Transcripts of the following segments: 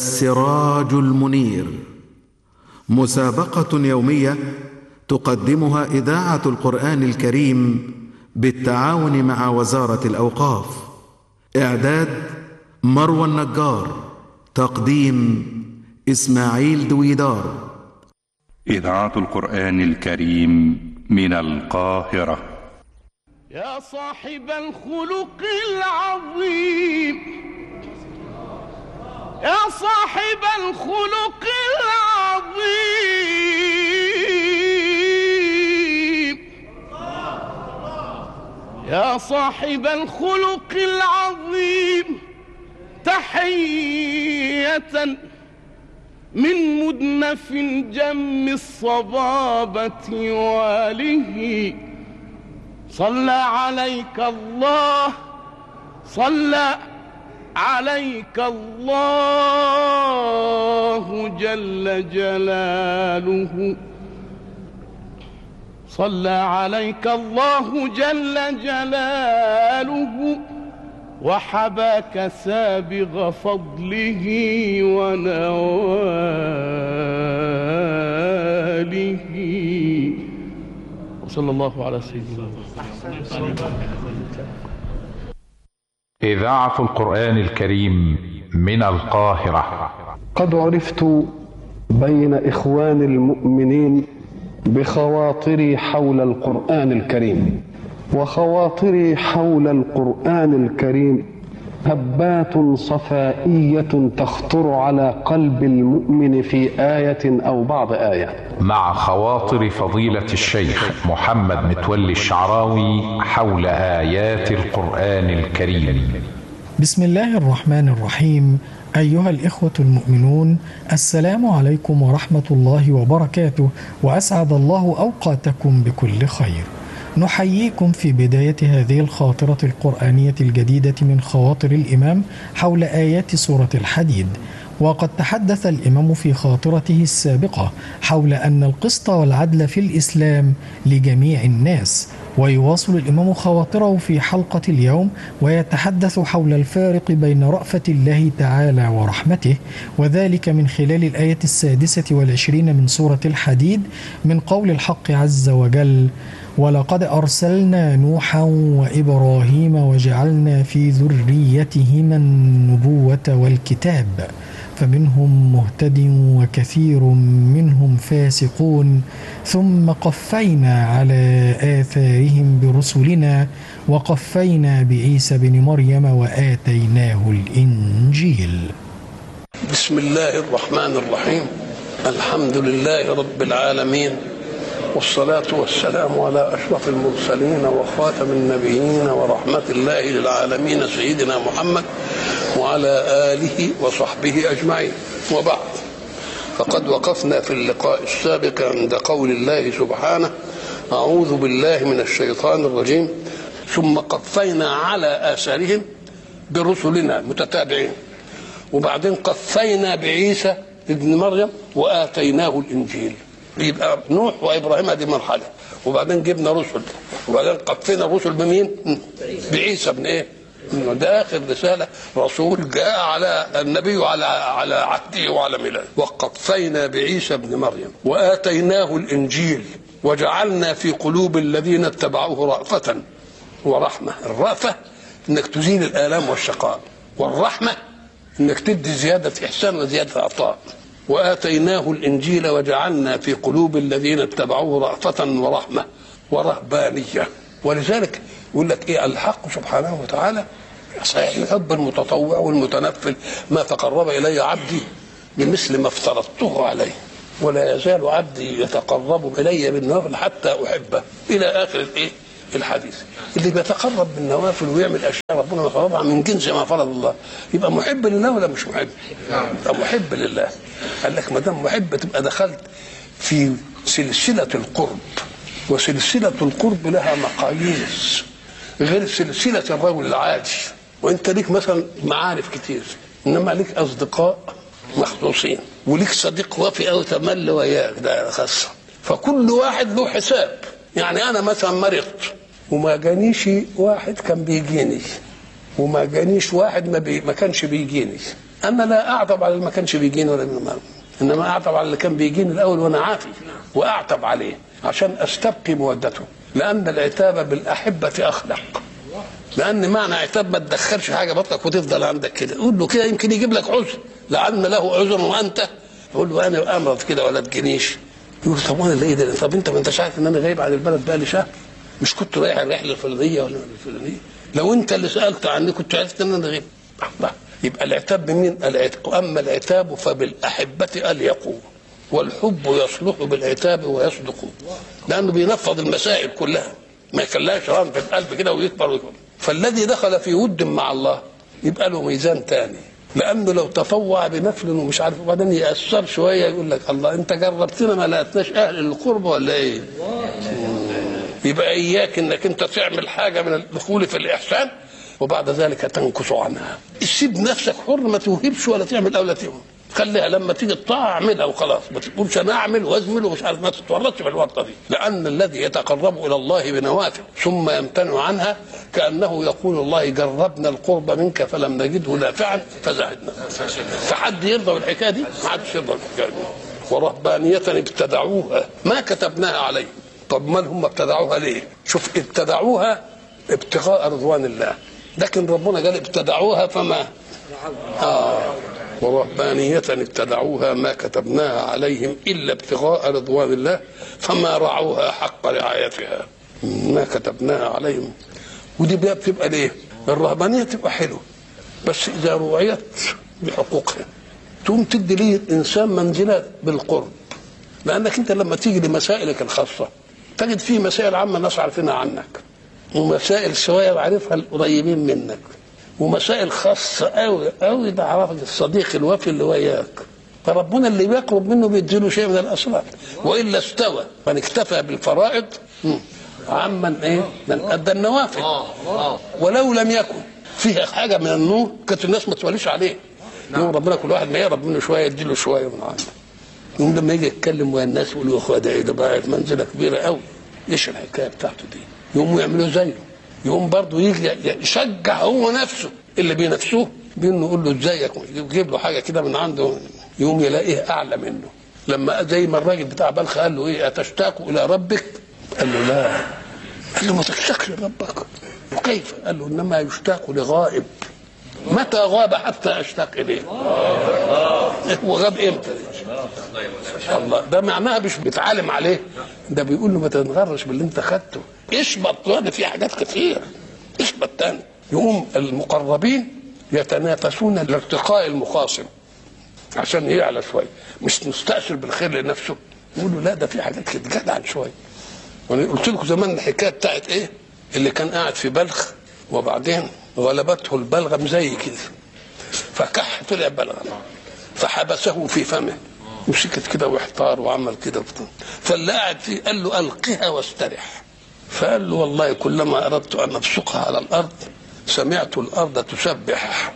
السراج المنير مسابقه يوميه تقدمها اذاعه القران الكريم بالتعاون مع وزاره الاوقاف اعداد مروى النجار تقديم اسماعيل دويدار إذاعة القرآن الكريم من القاهرة يا صاحب الخلق العظيم يا صاحب الخلق العظيم يا صاحب الخلق العظيم تحية من مدنف جم الصبابة واله صلى عليك الله صلى عليك الله جل جلاله صلى عليك الله جل جلاله وحباك سابغ فضله ونواله وصلى الله على سيدنا محمد إذاعة القرآن الكريم من القاهرة قد عرفت بين إخوان المؤمنين بخواطري حول القرآن الكريم وخواطري حول القرآن الكريم هبات صفائية تخطر على قلب المؤمن في آية أو بعض آية مع خواطر فضيلة الشيخ محمد متولي الشعراوي حول آيات القرآن الكريم بسم الله الرحمن الرحيم أيها الإخوة المؤمنون السلام عليكم ورحمة الله وبركاته وأسعد الله أوقاتكم بكل خير نحييكم في بداية هذه الخاطرة القرآنية الجديدة من خواطر الإمام حول آيات سورة الحديد وقد تحدث الإمام في خاطرته السابقة حول أن القسط والعدل في الإسلام لجميع الناس ويواصل الإمام خواطره في حلقة اليوم ويتحدث حول الفارق بين رأفة الله تعالى ورحمته وذلك من خلال الآية السادسة والعشرين من سورة الحديد من قول الحق عز وجل ولقد أرسلنا نوحا وإبراهيم وجعلنا في ذريتهما النبوة والكتاب فمنهم مهتد وكثير منهم فاسقون ثم قفينا على آثارهم برسلنا وقفينا بعيسى بن مريم وآتيناه الإنجيل بسم الله الرحمن الرحيم الحمد لله رب العالمين والصلاة والسلام على أشرف المرسلين وخاتم النبيين ورحمة الله للعالمين سيدنا محمد وعلى آله وصحبه أجمعين وبعد فقد وقفنا في اللقاء السابق عند قول الله سبحانه أعوذ بالله من الشيطان الرجيم ثم قفينا على آثارهم برسلنا متتابعين وبعدين قفينا بعيسى ابن مريم وآتيناه الإنجيل يبقى نوح وابراهيم هذه مرحله وبعدين جبنا رسل وبعدين قفينا الرسل بمين؟ بعيسى ابن ايه؟ ده اخر رساله رسول جاء على النبي على على عهده وعلى ميلاده وقفينا بعيسى ابن مريم واتيناه الانجيل وجعلنا في قلوب الذين اتبعوه رأفة ورحمة الرأفة انك تزيل الآلام والشقاء والرحمة انك تدي زيادة إحسان وزيادة عطاء واتيناه الانجيل وجعلنا في قلوب الذين اتبعوه رأفة ورحمة ورهبانية ولذلك يقول لك ايه الحق سبحانه وتعالى صحيح يحب المتطوع والمتنفل ما تقرب الي عبدي بمثل ما افترضته عليه ولا يزال عبدي يتقرب الي بالنوافل حتى احبه الى اخر الايه الحديث اللي بيتقرب بالنوافل ويعمل اشياء ربنا فرضها من جنس ما فرض الله يبقى محب لله ولا مش محب؟ يبقى محب لله قال لك ما دام محب تبقى دخلت في سلسله القرب وسلسله القرب لها مقاييس غير سلسله الرجل العادي وانت ليك مثلا معارف كتير انما ليك اصدقاء مخصوصين وليك صديق وفي او تمل وياك ده خاصه فكل واحد له حساب يعني انا مثلا مرضت وما جانيش واحد كان بيجيني وما جانيش واحد ما, بي ما كانش بيجيني انا لا اعتب على اللي ما كانش بيجيني ولا ما انما اعتب على اللي كان بيجيني الاول وانا عافي واعتب عليه عشان استبقي مودته لان العتاب بالاحبه اخلق لان معنى عتاب ما تدخلش حاجه بطنك وتفضل عندك كده قول له كده يمكن يجيب لك عذر لعل له عذر وانت يقول له انا امرض كده ولا تجينيش يقول طب وانا ايه ده طب انت ما انتش عارف ان انا غايب عن البلد بقى لي شهر مش كنت رايح الرحله الفلانيه ولا الفلانيه لو انت اللي سالت عني كنت عرفت ان انا غايب الله. يبقى العتاب بمين العتاب اما العتاب فبالاحبه اليق والحب يصلح بالعتاب ويصدق لانه بينفض المسائل كلها ما يخليهاش ران في القلب كده ويكبر ويكبر فالذي دخل في ود مع الله يبقى له ميزان تاني لانه لو تطوع بنفل ومش عارف وبعدين ياثر شويه يقول لك الله انت جربتنا ما لقيتناش اهل القرب ولا ايه؟ يبقى اياك انك انت تعمل حاجه من الدخول في الاحسان وبعد ذلك تنكس عنها سيب نفسك حر ما توهبش ولا تعمل او لا توهب خليها لما تيجي الطاعه اعملها وخلاص ما تقولش انا اعمل وازمل ومش عارف ما تتورطش في الورطه دي لان الذي يتقرب الى الله بنوافل ثم يمتنع عنها كانه يقول الله جربنا القرب منك فلم نجده نافعا فزهدنا فحد يرضى بالحكايه دي؟ ما حدش يرضى بالحكايه دي ورهبانية ابتدعوها ما كتبناها عليهم طب ما هم ابتدعوها ليه شوف ابتدعوها ابتغاء رضوان الله لكن ربنا قال ابتدعوها فما آه ورهبانية ابتدعوها ما كتبناها عليهم إلا ابتغاء رضوان الله فما رعوها حق رعايتها ما كتبناها عليهم ودي بقى بتبقى ليه الرهبانية تبقى حلوة بس إذا رعيت بحقوقها تقوم تدي ليه الإنسان منزلة بالقرب لأنك أنت لما تيجي لمسائلك الخاصة تجد فيه مسائل عامة الناس عارفينها عنك ومسائل شوية عارفها القريبين منك ومسائل خاصة أوي أوي ده عرفك الصديق الوفي اللي وياك فربنا اللي بيقرب منه بيديله شيء من الأسرار وإلا استوى من اكتفى بالفرائض مم. عمن ايه؟ من ادى النوافل ولو لم يكن فيها حاجه من النور كانت الناس ما توليش عليه يوم ربنا كل واحد ما يقرب منه شويه يديله شويه من عنده يوم لما يجي يتكلم ويا الناس يقول يا اخويا ده ايه ده بقى منزله كبيره قوي ايش الحكايه بتاعته دي؟ يقوموا يعملوا زيه يقوم برضه يجي يشجع هو نفسه اللي بينافسوه بانه يقول له ازيك يجيب له حاجه كده من عنده يقوم يلاقيه اعلى منه لما زي ما الراجل بتاع بلخ قال له ايه اتشتاق الى ربك؟ قال له لا قال له ما تشتاقش لربك وكيف؟ قال له انما يشتاق لغائب متى غاب حتى اشتاق اليه؟ هو غاب امتى؟ الله ده معناها مش بيتعالم عليه ده بيقول له ما تنغرش باللي انت خدته اشبط وانا في حاجات كتير اشبط تاني يقوم المقربين يتنافسون لارتقاء المخاصم عشان يعلى شويه مش مستأثر بالخير لنفسه يقول له لا ده في حاجات كده جدع شويه وانا قلت لكم زمان الحكايه بتاعت ايه اللي كان قاعد في بلخ وبعدين غلبته البلغم زي كده فكح طلع بلغم فحبسه في فمه مسكت كده واحتار وعمل كده فاللي قاعد فيه قال له القها واسترح فقال له والله كلما اردت ان ابصقها على الارض سمعت الارض تسبح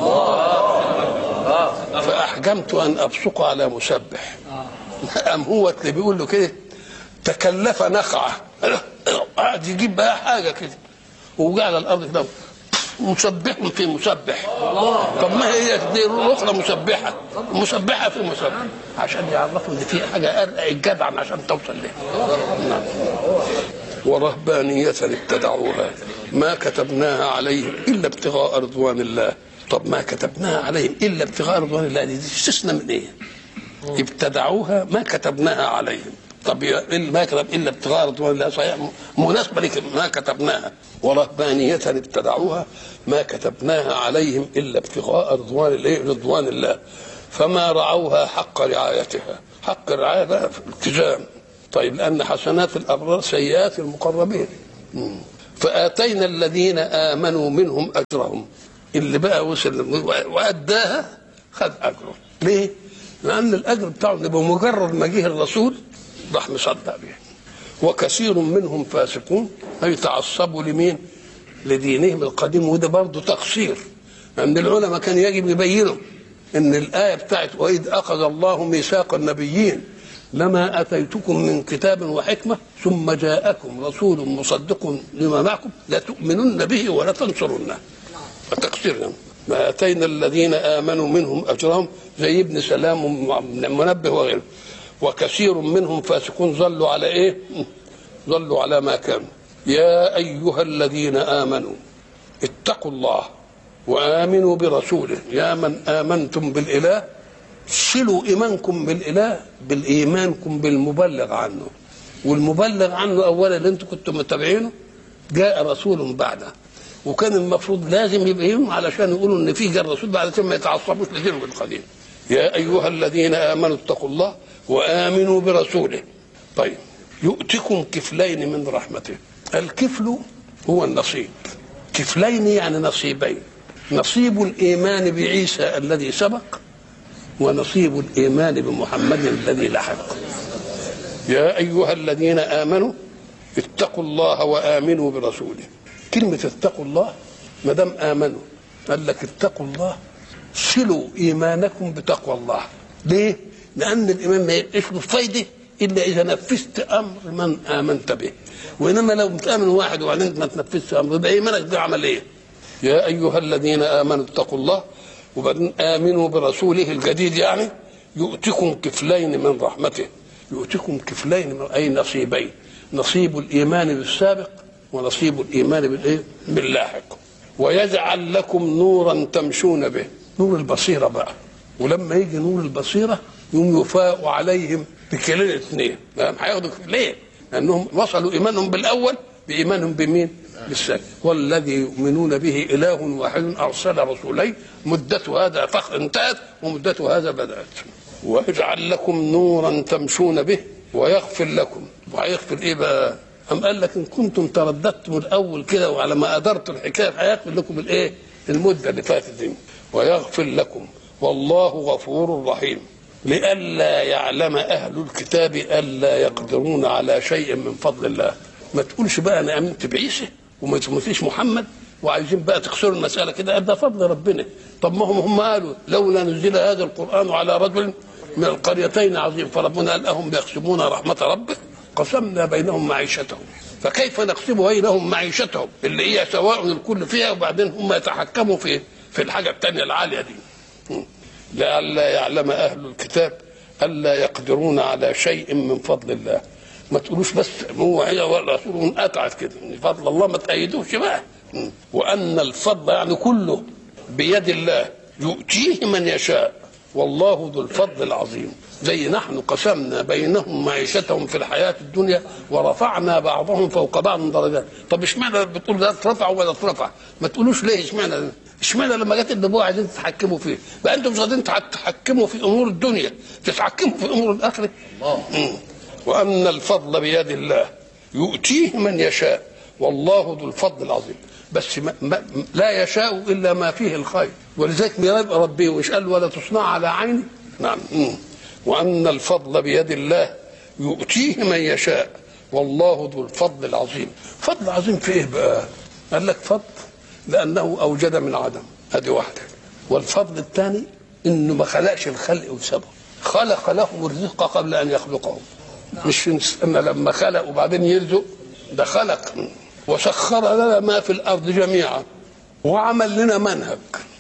فاحجمت ان ابصق على مسبح قام هو اللي بيقول له كده تكلف نخعه قعد يجيب بقى حاجه كده وجعل الارض كده مسبح في مسبح طب ما هي دي الاخرى مسبحه مسبحه في مسبح عشان يعرفوا ان في حاجه ارقى الجدع عشان توصل لها نعم. ورهبانية ابتدعوها ما كتبناها عليهم إلا ابتغاء رضوان الله طب ما كتبناها عليهم إلا ابتغاء رضوان الله دي استثنى من إيه ابتدعوها ما كتبناها عليهم طب ما كتب الا ابتغاء رضوان الله صحيح مناسبه لك ما كتبناها ورهبانية ابتدعوها ما كتبناها عليهم الا ابتغاء رضوان الايه رضوان الله فما رعوها حق رعايتها حق الرعايه بقى في الالتزام طيب لان حسنات الابرار سيئات المقربين فاتينا الذين امنوا منهم اجرهم اللي بقى وصل واداها خد اجره ليه؟ لان الاجر بتاعه بمجرد ما جه الرسول راح مصدق بيه وكثير منهم فاسقون اي تعصبوا لمين؟ لدينهم القديم وده برضه تقصير لان العلماء كان يجب يبينوا ان الايه بتاعت واذ اخذ الله ميثاق النبيين لما اتيتكم من كتاب وحكمه ثم جاءكم رسول مصدق لما معكم لتؤمنن به ولا تنصرنه التقصير يعني. ما اتينا الذين امنوا منهم اجرهم زي ابن سلام ومنبه وغيره وكثير منهم فاسقون ظلوا على ايه؟ ظلوا على ما كانوا يا ايها الذين امنوا اتقوا الله وامنوا برسوله يا من امنتم بالاله صلوا ايمانكم بالاله بالايمانكم بالمبلغ عنه والمبلغ عنه اولا اللي انتم كنتم متابعينه جاء رسول بعده وكان المفروض لازم يبقى يوم علشان يقولوا ان في جاء الرسول بعد عشان ما يتعصبوش لدينهم القديم يا ايها الذين امنوا اتقوا الله وامنوا برسوله طيب يؤتكم كفلين من رحمته الكفل هو النصيب كفلين يعني نصيبين نصيب الايمان بعيسى الذي سبق ونصيب الايمان بمحمد الذي لحق يا ايها الذين امنوا اتقوا الله وامنوا برسوله كلمه اتقوا الله ما دام امنوا قال لك اتقوا الله صلوا ايمانكم بتقوى الله ليه لان الايمان ما يبقاش له فايده الا اذا نفذت امر من امنت به وانما لو بتامن واحد وبعدين ما تنفذش امر يبقى ايمانك ده عمل ايه يا ايها الذين امنوا اتقوا الله وبعدين امنوا برسوله الجديد يعني يؤتكم كفلين من رحمته يؤتكم كفلين من اي نصيبين نصيب الايمان بالسابق ونصيب الايمان بالايه باللاحق ويجعل لكم نورا تمشون به نور البصيره بقى ولما يجي نور البصيره يوم يفاء عليهم بكلين الاثنين هياخدوا ليه؟ لانهم وصلوا ايمانهم بالاول بايمانهم بمين؟ بالثاني والذي يؤمنون به اله واحد ارسل رسولين مدة هذا فخ انتهت ومدة هذا بدات ويجعل لكم نورا تمشون به ويغفر لكم وهيغفر ايه بقى؟ أم قال لك إن كنتم ترددتم الأول كده وعلى ما أدرت الحكاية هيغفر لكم الإيه؟ المدة اللي فاتت دي ويغفر لكم والله غفور رحيم لئلا يعلم أهل الكتاب ألا يقدرون على شيء من فضل الله ما تقولش بقى أنا آمنت بعيسى وما تمثلش محمد وعايزين بقى تخسروا المسألة كده ده فضل ربنا طب ما هم هم قالوا لولا نزل هذا القرآن على رجل من القريتين عظيم فربنا قال أهم يقسمون رحمة ربك قسمنا بينهم معيشتهم فكيف نقسم بينهم معيشتهم اللي هي سواء الكل فيها وبعدين هم يتحكموا في في الحاجة التانية العالية دي لئلا يعلم أهل الكتاب ألا يقدرون على شيء من فضل الله ما تقولوش بس هو هي والرسول قطعت كده من فضل الله ما تأيدوش بقى وأن الفضل يعني كله بيد الله يؤتيه من يشاء والله ذو الفضل العظيم زي نحن قسمنا بينهم معيشتهم في الحياة الدنيا ورفعنا بعضهم فوق بعض درجات طب اشمعنى بتقول ده اترفع ولا اترفع ما تقولوش ليه اشمعنى اشمعنى لما جت النبوة عايزين تتحكموا فيه بقى انتم مش قادرين تتحكموا في امور الدنيا تتحكموا في امور الاخره مم. وان الفضل بيد الله يؤتيه من يشاء والله ذو الفضل العظيم بس ما ما لا يشاء الا ما فيه الخير ولذلك يبقى ربي وش قال ولا تصنع على عيني نعم مم. وأن الفضل بيد الله يؤتيه من يشاء والله ذو الفضل العظيم فضل عظيم في ايه بقى قال لك فضل لأنه أوجد من عدم هذه واحدة والفضل الثاني إنه ما خلقش الخلق وسبب خلق لهم الرزق قبل أن يخلقهم مش إن لما خلق وبعدين يرزق ده خلق وسخر لنا ما في الأرض جميعا وعمل لنا منهج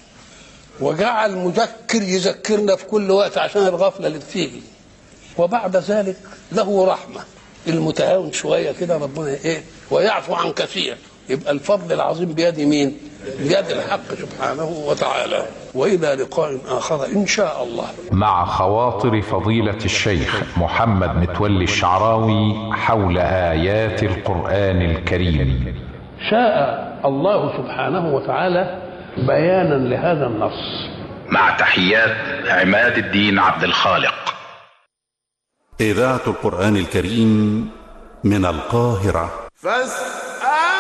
وجعل مذكر يذكرنا في كل وقت عشان الغفلة اللي بتيجي وبعد ذلك له رحمة المتهاون شوية كده ربنا إيه ويعفو عن كثير يبقى الفضل العظيم بيد مين بيد الحق سبحانه وتعالى وإلى لقاء آخر إن شاء الله مع خواطر فضيلة الشيخ محمد متولي الشعراوي حول آيات القرآن الكريم شاء الله سبحانه وتعالى بيانا لهذا النص مع تحيات عماد الدين عبد الخالق إذاعة القرآن الكريم من القاهرة فاس